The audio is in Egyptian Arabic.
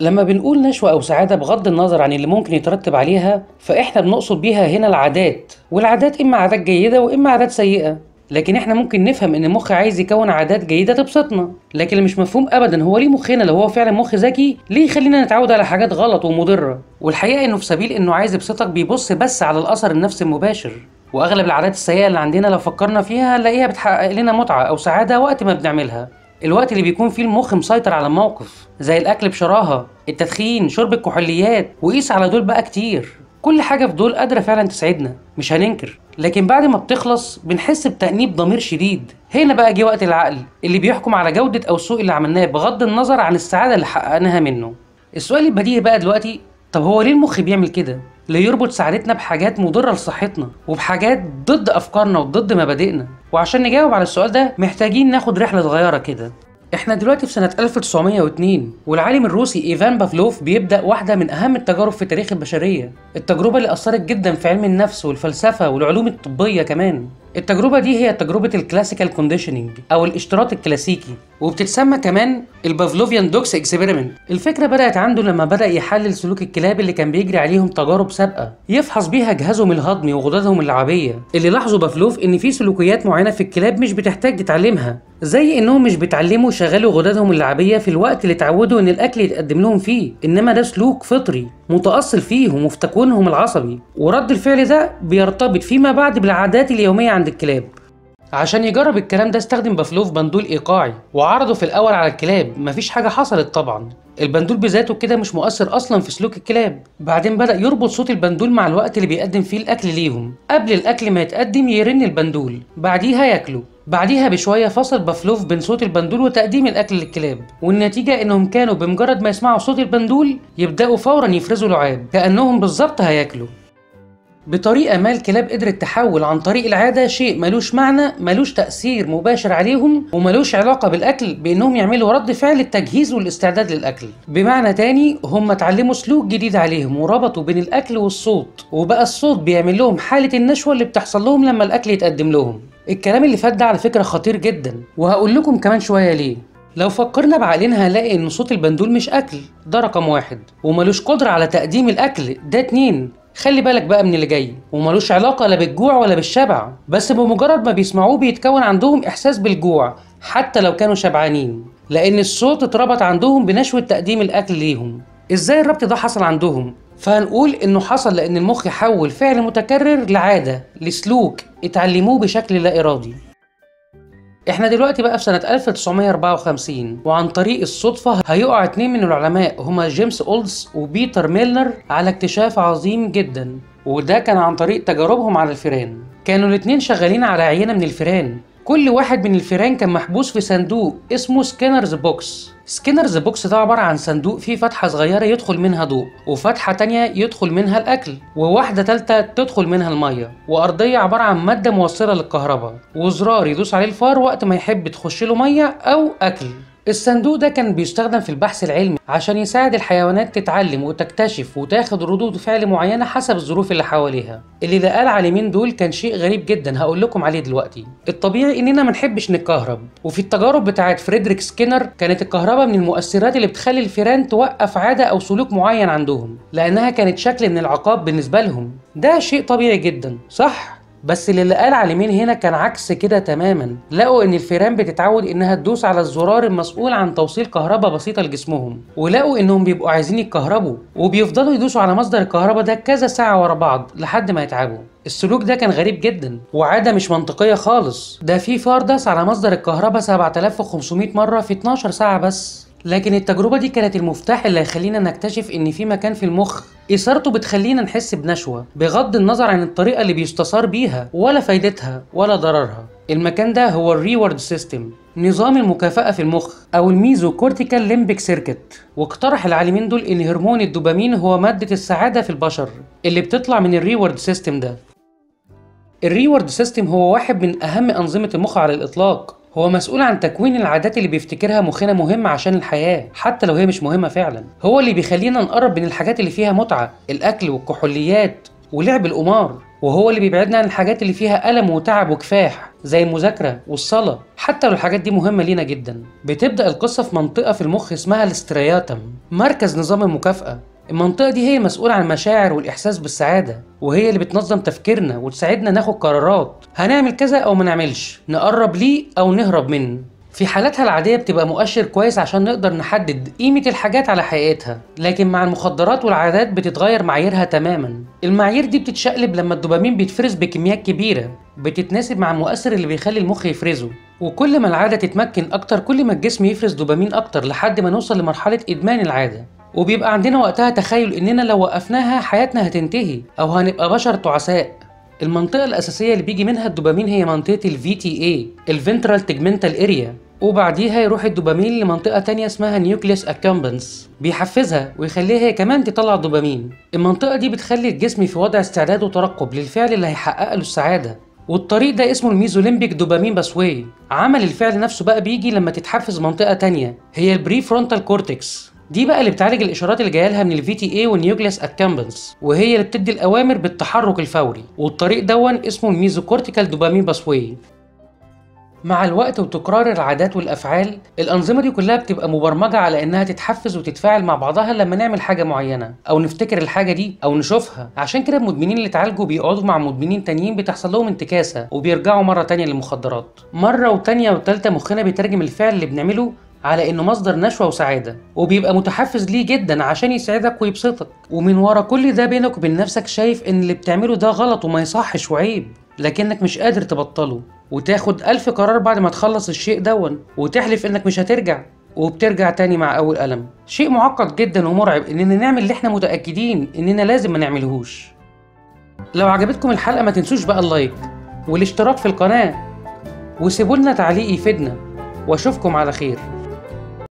لما بنقول نشوة أو سعادة بغض النظر عن اللي ممكن يترتب عليها فإحنا بنقصد بيها هنا العادات والعادات إما عادات جيدة وإما عادات سيئة لكن احنا ممكن نفهم ان المخ عايز يكون عادات جيده تبسطنا لكن اللي مش مفهوم ابدا هو ليه مخنا لو هو فعلا مخ ذكي ليه يخلينا نتعود على حاجات غلط ومضره والحقيقه انه في سبيل انه عايز يبسطك بيبص بس على الاثر النفسي المباشر واغلب العادات السيئه اللي عندنا لو فكرنا فيها هنلاقيها بتحقق لنا متعه او سعاده وقت ما بنعملها الوقت اللي بيكون فيه المخ مسيطر على الموقف زي الاكل بشراهه التدخين شرب الكحوليات وقيس على دول بقى كتير كل حاجه في دول قادره فعلا تسعدنا مش هننكر لكن بعد ما بتخلص بنحس بتأنيب ضمير شديد هنا بقى جه وقت العقل اللي بيحكم على جودة أو سوء اللي عملناه بغض النظر عن السعادة اللي حققناها منه السؤال البديهي بقى دلوقتي طب هو ليه المخ بيعمل كده؟ ليه يربط سعادتنا بحاجات مضرة لصحتنا وبحاجات ضد أفكارنا وضد مبادئنا وعشان نجاوب على السؤال ده محتاجين ناخد رحلة صغيرة كده احنا دلوقتي في سنة 1902 والعالم الروسي ايفان بافلوف بيبدأ واحدة من أهم التجارب في تاريخ البشرية التجربة اللي أثرت جدا في علم النفس والفلسفة والعلوم الطبية كمان التجربة دي هي تجربة الكلاسيكال كونديشننج أو الاشتراط الكلاسيكي وبتتسمى كمان البافلوفيان دوكس اكسبيرمنت الفكرة بدأت عنده لما بدأ يحلل سلوك الكلاب اللي كان بيجري عليهم تجارب سابقة يفحص بيها جهازهم الهضمي وغددهم اللعابية اللي لاحظوا بافلوف إن في سلوكيات معينة في الكلاب مش بتحتاج تتعلمها زي إنهم مش بيتعلموا يشغلوا غددهم اللعابية في الوقت اللي اتعودوا إن الأكل يتقدم لهم فيه إنما ده سلوك فطري متأصل فيهم وفي تكوينهم العصبي ورد الفعل ده بيرتبط فيما بعد بالعادات اليومية عند الكلاب عشان يجرب الكلام ده استخدم بافلوف بندول ايقاعي وعرضه في الاول على الكلاب مفيش حاجه حصلت طبعا البندول بذاته كده مش مؤثر اصلا في سلوك الكلاب بعدين بدا يربط صوت البندول مع الوقت اللي بيقدم فيه الاكل ليهم قبل الاكل ما يتقدم يرن البندول بعديها ياكلوا بعديها بشويه فصل بافلوف بين صوت البندول وتقديم الاكل للكلاب والنتيجه انهم كانوا بمجرد ما يسمعوا صوت البندول يبداوا فورا يفرزوا لعاب كانهم بالظبط هياكلوا بطريقة ما الكلاب قدرت تحول عن طريق العادة شيء ملوش معنى ملوش تأثير مباشر عليهم وملوش علاقة بالأكل بإنهم يعملوا رد فعل التجهيز والاستعداد للأكل بمعنى تاني هم اتعلموا سلوك جديد عليهم وربطوا بين الأكل والصوت وبقى الصوت بيعمل لهم حالة النشوة اللي بتحصل لهم لما الأكل يتقدم لهم الكلام اللي فات ده على فكرة خطير جدا وهقول لكم كمان شوية ليه لو فكرنا بعقلنا هنلاقي ان صوت البندول مش اكل ده رقم واحد وملوش قدرة على تقديم الاكل ده اتنين خلي بالك بقى من اللي جاي وملوش علاقة لا بالجوع ولا بالشبع بس بمجرد ما بيسمعوه بيتكون عندهم إحساس بالجوع حتى لو كانوا شبعانين لأن الصوت اتربط عندهم بنشوة تقديم الأكل ليهم إزاي الربط ده حصل عندهم؟ فهنقول إنه حصل لأن المخ حول فعل متكرر لعادة لسلوك اتعلموه بشكل لا إرادي احنا دلوقتي بقى في سنة 1954 وعن طريق الصدفة هيقع اتنين من العلماء هما جيمس أولدز وبيتر ميلنر على اكتشاف عظيم جدا وده كان عن طريق تجاربهم على الفئران كانوا الاتنين شغالين على عينة من الفئران كل واحد من الفئران كان محبوس في صندوق اسمه سكينرز بوكس سكينرز بوكس ده عبارة عن صندوق فيه فتحة صغيرة يدخل منها ضوء وفتحة تانية يدخل منها الأكل وواحدة تالتة تدخل منها المية وأرضية عبارة عن مادة موصلة للكهرباء وزرار يدوس عليه الفار وقت ما يحب تخش له مية أو أكل الصندوق ده كان بيستخدم في البحث العلمي عشان يساعد الحيوانات تتعلم وتكتشف وتاخد ردود فعل معينة حسب الظروف اللي حواليها اللي لقى العالمين دول كان شيء غريب جدا هقول لكم عليه دلوقتي الطبيعي اننا ما نحبش نتكهرب وفي التجارب بتاعت فريدريك سكينر كانت الكهرباء من المؤثرات اللي بتخلي الفيران توقف عادة او سلوك معين عندهم لانها كانت شكل من العقاب بالنسبة لهم ده شيء طبيعي جدا صح بس اللي قال العالمين هنا كان عكس كده تماما لقوا ان الفيران بتتعود انها تدوس على الزرار المسؤول عن توصيل كهرباء بسيطه لجسمهم ولقوا انهم بيبقوا عايزين يتكهربوا وبيفضلوا يدوسوا على مصدر الكهرباء ده كذا ساعه ورا بعض لحد ما يتعبوا السلوك ده كان غريب جدا وعاده مش منطقيه خالص ده في فار داس على مصدر الكهرباء 7500 مره في 12 ساعه بس لكن التجربة دي كانت المفتاح اللي هيخلينا نكتشف إن في مكان في المخ إثارته بتخلينا نحس بنشوة بغض النظر عن الطريقة اللي بيستثار بيها ولا فايدتها ولا ضررها المكان ده هو الريورد سيستم نظام المكافأة في المخ أو الميزو كورتيكال ليمبيك سيركت واقترح العالمين دول إن هرمون الدوبامين هو مادة السعادة في البشر اللي بتطلع من الريورد سيستم ده الريورد سيستم هو واحد من أهم أنظمة المخ على الإطلاق هو مسؤول عن تكوين العادات اللي بيفتكرها مخنا مهمة عشان الحياة حتى لو هي مش مهمة فعلا هو اللي بيخلينا نقرب من الحاجات اللي فيها متعة الأكل والكحوليات ولعب القمار وهو اللي بيبعدنا عن الحاجات اللي فيها ألم وتعب وكفاح زي المذاكرة والصلاة حتى لو الحاجات دي مهمة لينا جدا بتبدأ القصة في منطقة في المخ اسمها الاسترياتم مركز نظام المكافأة المنطقة دي هي المسؤولة عن المشاعر والإحساس بالسعادة وهي اللي بتنظم تفكيرنا وتساعدنا ناخد قرارات هنعمل كذا أو ما نعملش نقرب ليه أو نهرب منه في حالاتها العادية بتبقى مؤشر كويس عشان نقدر نحدد قيمة الحاجات على حقيقتها لكن مع المخدرات والعادات بتتغير معاييرها تماما المعايير دي بتتشقلب لما الدوبامين بيتفرز بكميات كبيرة بتتناسب مع المؤثر اللي بيخلي المخ يفرزه وكل ما العادة تتمكن أكتر كل ما الجسم يفرز دوبامين أكتر لحد ما نوصل لمرحلة إدمان العادة وبيبقى عندنا وقتها تخيل إننا لو وقفناها حياتنا هتنتهي أو هنبقى بشر تعساء المنطقة الأساسية اللي بيجي منها الدوبامين هي منطقة ال VTA الفنترال تجمنتال اريا وبعديها يروح الدوبامين لمنطقة تانية اسمها نيوكليس اكامبنس بيحفزها ويخليها هي كمان تطلع دوبامين المنطقة دي بتخلي الجسم في وضع استعداد وترقب للفعل اللي هيحقق له السعادة والطريق ده اسمه الميزوليمبيك دوبامين باسواي عمل الفعل نفسه بقى بيجي لما تتحفز منطقة تانية هي البري فرونتال كورتكس دي بقى اللي بتعالج الاشارات اللي جايه لها من الفي تي اي والنيوكليس اكامبنس وهي اللي بتدي الاوامر بالتحرك الفوري والطريق دون اسمه الميزوكورتيكال دوبامين باسواي مع الوقت وتكرار العادات والافعال الانظمه دي كلها بتبقى مبرمجه على انها تتحفز وتتفاعل مع بعضها لما نعمل حاجه معينه او نفتكر الحاجه دي او نشوفها عشان كده المدمنين اللي اتعالجوا بيقعدوا مع مدمنين تانيين بيتحصل لهم انتكاسه وبيرجعوا مره تانية للمخدرات مره وتانية وتالتة مخنا بيترجم الفعل اللي بنعمله على انه مصدر نشوة وسعادة وبيبقى متحفز ليه جدا عشان يسعدك ويبسطك ومن ورا كل ده بينك وبين نفسك شايف ان اللي بتعمله ده غلط وما يصحش وعيب لكنك مش قادر تبطله وتاخد ألف قرار بعد ما تخلص الشيء دون وتحلف انك مش هترجع وبترجع تاني مع أول ألم شيء معقد جدا ومرعب إننا نعمل اللي احنا متأكدين إننا لازم ما نعملهوش لو عجبتكم الحلقة ما تنسوش بقى اللايك والاشتراك في القناة وسيبولنا تعليق يفيدنا واشوفكم على خير